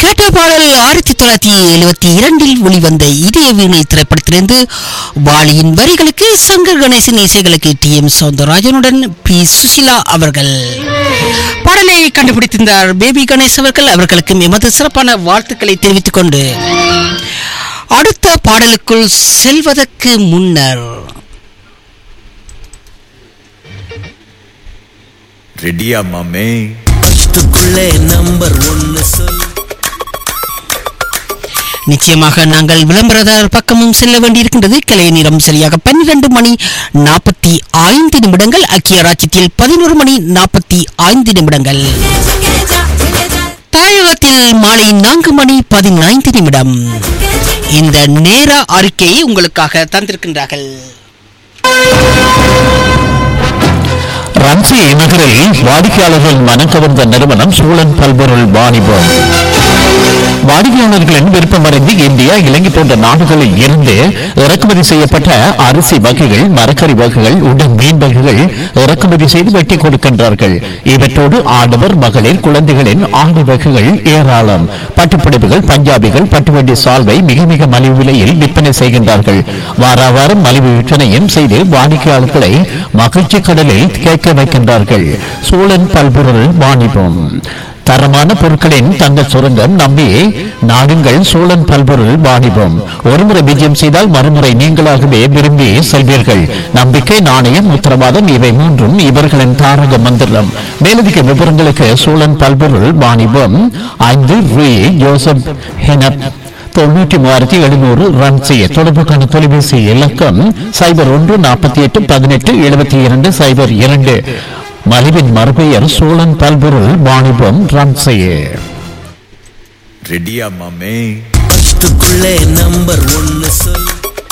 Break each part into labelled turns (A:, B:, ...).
A: கேட்ட பாடல் ஆயிரத்தி தொள்ளாயிரத்தி எழுபத்தி இரண்டில் வெளிவந்த இதய வீணை திரைப்படத்திலிருந்து வாலியின் வரிகளுக்கு சங்கர் கணேசன் இசைகளுக்கு டி எம் சௌந்தரராஜனுடன் பி சுசிலா அவர்கள் பாடலை கண்டுபிடித்திருந்தார் பேபி கணேஷ் அவர்கள் அவர்களுக்கும் எமது சிறப்பான வாழ்த்துக்களை தெரிவித்துக் கொண்டு அடுத்த பாடலுக்குள் செல்வதற்கு முன்னர்
B: ரெடியா மாமே
C: பத்துக்குள்ளே நம்பர் ஒன்னு சொல்
A: நிச்சயமாக நாங்கள் விளம்பரதாரர் பக்கமும் செல்ல வேண்டியிருக்கின்றது கிளைய நேரம் சரியாக பன்னிரண்டு மணி நாற்பத்தி ஐந்து நிமிடங்கள் ஐக்கிய ராஜ்யத்தில் பதினோரு மணி நாற்பத்தி ஐந்து நிமிடங்கள் தாயகத்தில் மாலை நான்கு மணி பதினைந்து நிமிடம் இந்த நேர அறிக்கையை உங்களுக்காக தந்திருக்கின்றார்கள்
D: ரன்சி நகரில் வாடிக்கையாளர்கள் மனம் கவர்ந்த நிறுவனம் சூழன் பல்பொருள் வாணிபம் வாடிக்கையாளர்களின் விருப்பமறிந்து இந்தியா இலங்கை போன்ற நாடுகளில் இருந்து இறக்குமதி செய்யப்பட்ட அரிசி வகைகள் மரக்கறி வகைகள் உடன் மீன் வகைகள் இறக்குமதி செய்து வெட்டி கொடுக்கின்றார்கள் இவற்றோடு ஆடவர் மகளிர் குழந்தைகளின் ஆண்டு வகைகள் ஏராளம் பட்டுப்பிடிப்புகள் பஞ்சாபிகள் பட்டுவண்டி சால்வை மிக மிக மலிவு விலையில் விற்பனை செய்கின்றார்கள் வார வாரம் மலிவு விற்பனையும் செய்து வாடிக்கையாளர்களை மகிழ்ச்சி கடலில் கேட்க வைக்கின்றார்கள் சூழன் பல்பொருள் வாணிபம் தரமான பொருட்களின் தங்க சுரங்கம் நம்பி நாடுங்கள் சூழன் பல்பொருள் வாணிபம் ஒருமுறை விஜயம் செய்தால் மறுமுறை நீங்களாகவே விரும்பி செல்வீர்கள் நம்பிக்கை நாணயம் உத்தரவாதம் இவை மூன்றும் இவர்களின் தாரக மந்திரம் மேலதிக விவரங்களுக்கு சூழன் பல்பொருள் வாணிபம் ஐந்து ரூ ஜோசப் ஹெனப் தொண்ணூற்றி மூவாயிரத்தி எழுநூறு ரன் செய்ய தொடர்புக்கான தொலைபேசி இலக்கம் சைபர் ஒன்று நாற்பத்தி எட்டு பதினெட்டு எழுபத்தி இரண்டு சைபர் இரண்டு மலிவின் மறுபெயர் சோழன் பல்பொருள் வாணிபம் ரன் செய்ய
B: ரெடியா மாமே
C: பத்துக்குள்ளே நம்பர் ஒன்னு சொல்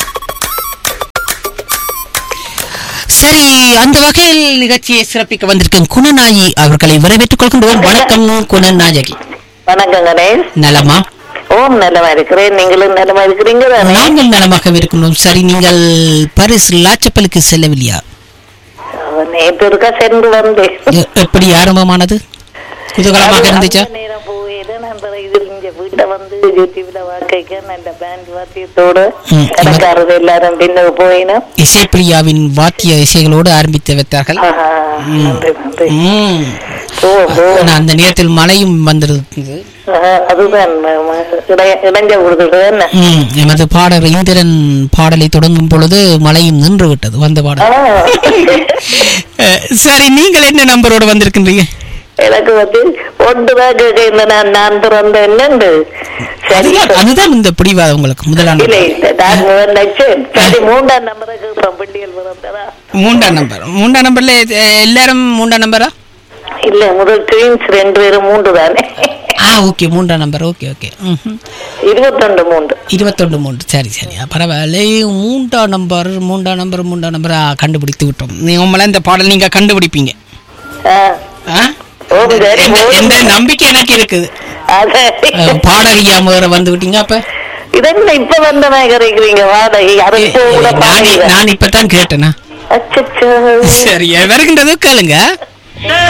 A: சரி அந்த வகையில் நிகழ்ச்சியை சிறப்பிக்க வந்திருக்கும் குணநாயகி அவர்களை வரவேற்றுக் கொள்கின்றோம் வணக்கம் குணநாயகி
E: வணக்கம் கணேஷ்
A: நலமா
E: ஓம் நலமா இருக்கிறேன் நீங்களும் நலமா இருக்கிறீங்க தானே
A: நாங்கள் நலமாக இருக்கின்றோம் சரி நீங்கள் பரிஸ் லாச்சப்பலுக்கு செல்லவில்லையா
E: நேற்று இருக்கா சென்று வந்தேன்
A: எ- எப்படி ஆரம்பமானது குதூகலமாக இருந்துச்சா
E: அந்த நேரம் போயிட்டு நான் பிறகு இதில் இங்க வீட்டை வந்து யூடியூப்ல வாக்கைக்க நல்ல பேண்ட் வாத்தியத்தோட
A: ம்.
E: கடைக்காரது எல்லாரும் பின்னுக்கு போயினோம்
A: இசைப்பிரியாவின் வாத்திய இசைகளோடு ஆரம்பித்து வைத்தார்கள்
E: ஆஹா, நன்றி, நன்றி.
A: ம்.
E: ஓ, ஓ.
A: ஆனா அந்த நேரத்தில் மழையும் வந்திருந்தது
E: ஆஹா, அதுதான் ம- ம- இடைய- இடைஞ்ச கொடுக்குறது என்ன
A: ம். எமது பாடல் இந்திரன் பாடலை தொடங்கும் பொழுது மழையும் நின்று விட்டது வந்த பாடல்
E: ஆ.
A: அஹ், சரி நீங்கள் என்ன நம்பரோடு வந்திருக்கின்றீங்க
E: எனக்கு வந்து ஒன்றுதான் கேட்க நான் நான் பிறந்த என்னண்டு சரி
A: அதுதான் அதுதான் இந்த பிடிவாதம் உங்களுக்கு முதலான
E: இல்லை நான் முதல் லட்சம் சரி மூன்றாம் நம்பரை கேட்கிறோம் பிள்ளைகள் பிறந்ததா
A: மூன்றாம் நம்பர் மூன்றாம் நம்பர்ல அஹ், எல்லாரும் மூன்றாம் நம்பரா
E: இல்ல முதல் ட்வீன்ஸ் ரெண்டு பேரும் மூன்று தானே
A: ஆ ஓகே மூன்றாம் நம்பர் ஓகே ஓகே ம்
E: இருபத்தொண்டு மூன்று
A: இருபத்தொன்று மூன்று சரி சரி ஆ, பரவாயில்ல மூன்றாம் நம்பர் மூன்றாம் நம்பர் மூன்றாம் நம்பர் ஆ, கண்டுபிடித்து விட்டோம் நீ உங்களை இந்த பாடல் நீங்க கண்டுபிடிப்பீங்க
E: ஆ.
A: ஆ?
E: ஓ, சரி,
A: எந்த-
E: போதும்.
A: எந்த நம்பிக்கை எனக்கு இருக்குது
E: அது
A: அஹ், பாடறியாம வேற வந்து விட்டீங்க அப்ப
E: இதென்ன இப்ப வந்த கிடைக்கிறீங்க வாடகை
A: ஏ,
E: அதுக்கு கூட
A: நான்
E: பாருங்க
A: நான் இப்பதான் கேட்டேனா
E: அச்சச்சோ
A: சரி வருகின்றது கேளுங்க